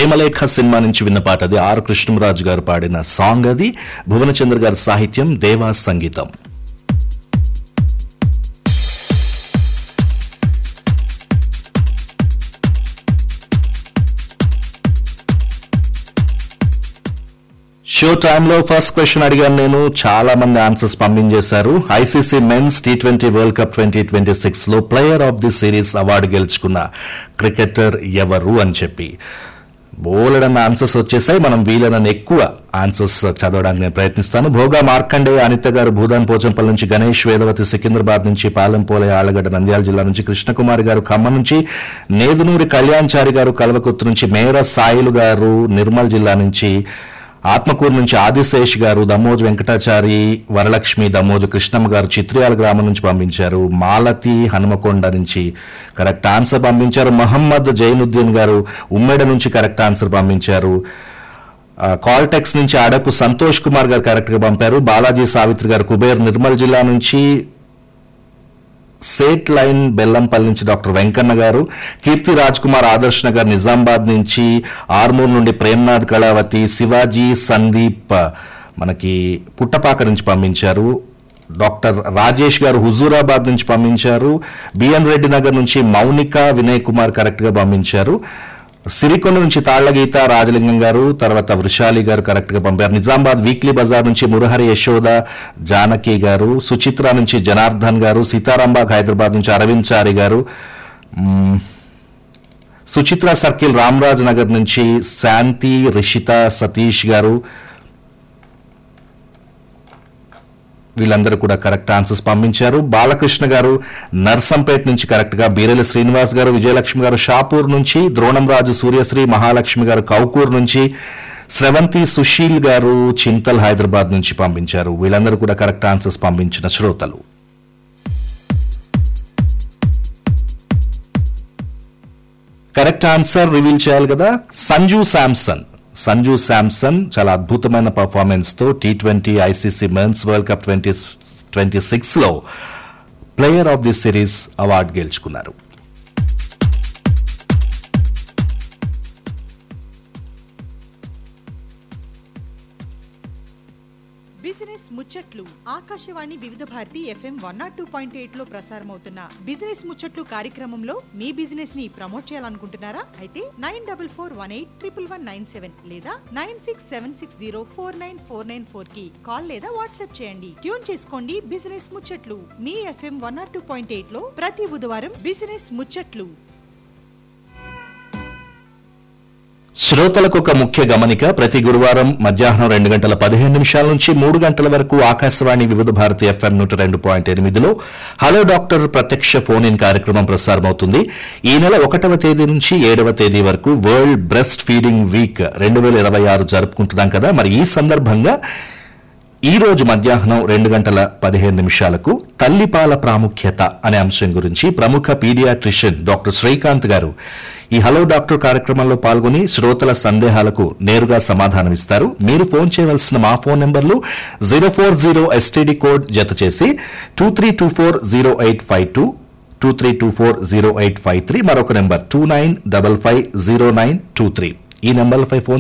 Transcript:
ప్రేమలేఖ cinema నుంచి విన్న పాట అది ఆర్ కృష్ణరాజు గారు పాడిన సాంగ్ అది భువనచంద్ర గారి సాహిత్యం దేవా సంగీతం షో టైంలో ఫస్ట్ క్వశ్చన్ అడిగాను నేను చాలా మంది ఆన్సర్స్ పంపించేశారు ICC men's T twenty world cup twenty twenty six లో player of the series award గెలుచుకున్న క్రికెటర్ ఎవరు అని చెప్పి బోలెడన్న ఆన్సర్స్ వచ్చేసాయి మనం వీలైన ఎక్కువ ఆన్సర్స్ చదవడానికి నేను ప్రయత్నిస్తాను భోగా మార్కండే అనిత గారు భూదాన్ పోచంపల్లి నుంచి గణేష్ వేదవతి సికింద్రాబాద్ నుంచి పాలెంపోలే ఆళ్లగడ్డ నంద్యాల జిల్లా నుంచి కృష్ణకుమారి గారు ఖమ్మం నుంచి నేదునూరి కళ్యాణ్చారి గారు కల్వకుత్తు నుంచి మేర సాయిలు గారు నిర్మల్ జిల్లా నుంచి ఆత్మకూరు నుంచి ఆదిశేష్ గారు దమ్మోజు వెంకటాచారి వరలక్ష్మి దమ్మోజు కృష్ణమ్మ గారు చిత్రియాల గ్రామం నుంచి పంపించారు మాలతి హనుమకొండ నుంచి కరెక్ట్ ఆన్సర్ పంపించారు మహమ్మద్ జైనుద్దీన్ గారు ఉమ్మెడ నుంచి కరెక్ట్ ఆన్సర్ పంపించారు ఆ, కాల్టెక్స్ నుంచి అడపు సంతోష్ కుమార్ గారు కరెక్ట్ గా పంపారు బాలాజీ సావిత్రి గారు కుబేర్ నిర్మల్ జిల్లా నుంచి సేట్ లైన్ బెల్లంపల్లి నుంచి డాక్టర్ వెంకన్న గారు కీర్తి రాజ్ కుమార్ ఆదర్శ్ నగర్ నిజామాబాద్ నుంచి ఆర్మూర్ నుండి ప్రేమ్నాథ్ కళావతి శివాజీ సందీప్ మనకి పుట్టపాక నుంచి పంపించారు డాక్టర్ రాజేష్ గారు హుజూరాబాద్ నుంచి పంపించారు బిఎన్ రెడ్డి నగర్ నుంచి మౌనిక వినయ్ కుమార్ కరెక్ట్ గా పంపించారు సిరికొండ నుంచి తాళ్లగీత రాజలింగం గారు తర్వాత వృషాలి గారు కరెక్ట్ గా పంపారు నిజామాబాద్ వీక్లీ బజార్ నుంచి మురహరి యశోద జానకి గారు సుచిత్ర నుంచి జనార్దన్ గారు సీతారాంబాగ్ హైదరాబాద్ నుంచి అరవింద్ చారి గారు మ్మ్. సుచిత్ర సర్కిల్ రామరాజ్ నగర్ నుంచి శాంతి రిషిత సతీష్ గారు వీళ్ళందరూ కూడా కరెక్ట్ ఆన్సర్స్ పంపించారు బాలకృష్ణ గారు నర్సంపేట నుంచి కరెక్ట్ గా బీరెల శ్రీనివాస్ గారు విజయలక్ష్మి గారు షాపూర్ నుంచి ద్రోణంరాజు సూర్యశ్రీ మహాలక్ష్మి గారు కౌకూర్ నుంచి స్రవంతి సుశీల్ గారు చింతల్ హైదరాబాద్ నుంచి పంపించారు వీళ్ళందరూ కూడా కరెక్ట్ ఆన్సర్స్ పంపించిన శ్రోతలు కరెక్ట్ ఆన్సర్ రివీల్ చేయాలి కదా సంజు శాంసన్ సంజు శాంసన్ చాలా అద్భుతమైన పర్ఫార్మెన్స్ తో T twenty ICC men's world cup twenty twenty six లో player of the series award గెలుచుకున్నారు బిజినెస్ ముచ్చట్లు Akashvani Vividh Bharati FM one nought two point eight లో ప్రసారమవుతున్న బిజినెస్ ముచ్చట్లు కార్యక్రమంలో మీ బిజినెస్ ని ప్రమోట్ చేయాలనుకుంటున్నారా అయితే nine double four one eight triple one nine seven లేదా nine six seven six zero four nine four nine four కి కాల్ లేదా వాట్సాప్ చేయండి ట్యూన్ చేసుకోండి బిజినెస్ ముచ్చట్లు మీ FM one nought two point eight లో ప్రతి బుధవారం బిజినెస్ ముచ్చట్లు శ్రోతలకు ఒక ముఖ్య గమనిక ప్రతి గురువారం మధ్యాహ్నం రెండు గంటల పదిహేను నిమిషాల నుంచి మూడు గంటల వరకు ఆకాశవాణి వివిధ భారతి ఎఫ్ఎం నూట రెండు పాయింట్ ఎనిమిదిలో హలో డాక్టర్ ప్రత్యక్ష ఫోన్ ఇన్ కార్యక్రమం ప్రసారమవుతుంది ఈ నెల ఒకటవ తేదీ నుంచి ఏడవ తేదీ వరకు వరల్డ్ బ్రెస్ట్ ఫీడింగ్ వీక్ రెండు వేల ఇరవై ఆరు జరుపుకుంటున్నాం కదా మరి ఈ సందర్భంగా ఈ రోజు మధ్యాహ్నం రెండు గంటల పదిహేను నిమిషాలకు తల్లిపాల ప్రాముఖ్యత అనే అంశం గురించి ప్రముఖ పీడియాట్రిషియన్ డాక్టర్ శ్రీకాంత్ గారు ఈ హలో డాక్టర్ కార్యక్రమంలో పాల్గొని శ్రోతల సందేహాలకు నేరుగా సమాధానమిస్తారు మీరు ఫోన్ చేయవలసిన మా ఫోన్ నెంబర్లు zero four zero STD code జత చేసి two three two four zero eight five two two three two four zero eight five three మరొక number two nine double five zero nine two three ఈ నెంబర్లపై phone